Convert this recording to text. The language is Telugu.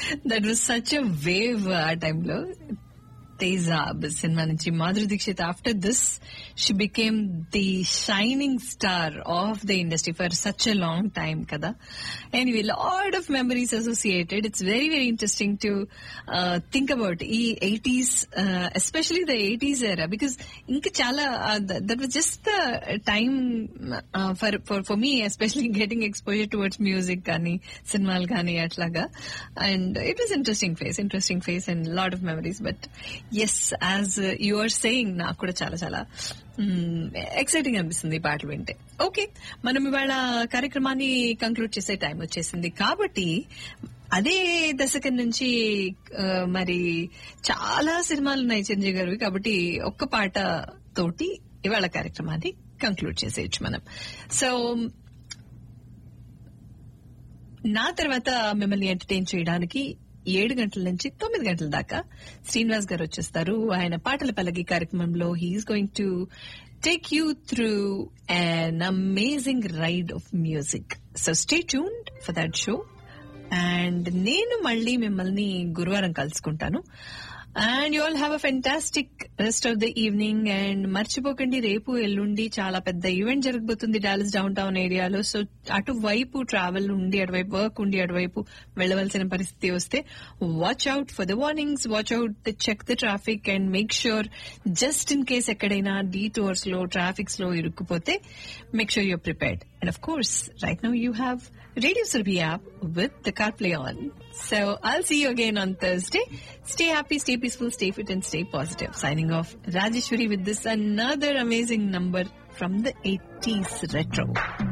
That was such a wave ఆ టైంలో తేజాబ్ సినిమా నుంచి Madhuri Dixit after this she became the shining star of the industry for such a long time కదా anyway lot of memories associated it's very very interesting to think about ఈ eighties especially the eighties era because ఇంకా చాలా that was just the time for for for me especially getting exposure towards music కానీ సినిమాలు కానీ అట్లాగా and it was interesting phase interesting phase and lot of memories but yes as you are saying నాకు కూడా చాలా చాలా ఎక్సైటింగ్ అనిపిస్తుంది ఈ పాటలు వింటే ఓకే మనం ఇవాళ కార్యక్రమాన్ని కంక్లూడ్ చేసే టైం వచ్చేసింది కాబట్టి అదే దశకం నుంచి ఆ, మరి చాలా సినిమాలు ఉన్నాయి చిరంజీవి గారు కాబట్టి ఒక్క పాట తోటి ఇవాళ కార్యక్రమాన్ని కంక్లూడ్ చేసేయచ్చు మనం సో నా తర్వాత మిమ్మల్ని ఎంటర్టైన్ చేయడానికి ఏడు గంటల నుంచి తొమ్మిది గంటల దాకా శ్రీనివాస్ గారు వచ్చేస్తారు ఆయన పాటల పలకి కార్యక్రమంలో he's going to take you through an amazing ride of music so stay tuned for that show and నేను మళ్ళీ మిమ్మల్ని గురువారం కలుసుకుంటాను and you all have a fantastic rest of the evening and మర్చిపోకండి రేపు ఎల్లుండి చాలా పెద్ద ఈవెంట్ జరగబోతుంది డాలస్ డౌన్ టౌన్ ఏరియాలో సో అటువైపు ట్రావెల్ ఉండి అటువైపు వర్క్ ఉండి అటువైపు వెళ్ళవలసిన పరిస్థితి వస్తే watch out for the warnings watch out the check the traffic and make sure just in case ఎక్కడైనా డీ టూర్స్ లో ట్రాఫిక్స్ లో ఇరుక్కుపోతే make sure you're prepared and of course right now you have Radio Surabhi app with the CarPlay on. So I'll see you again on Thursday. Stay happy, stay peaceful, stay fit and stay positive. Signing off Rajeshwari with this another amazing number from the 80s retro.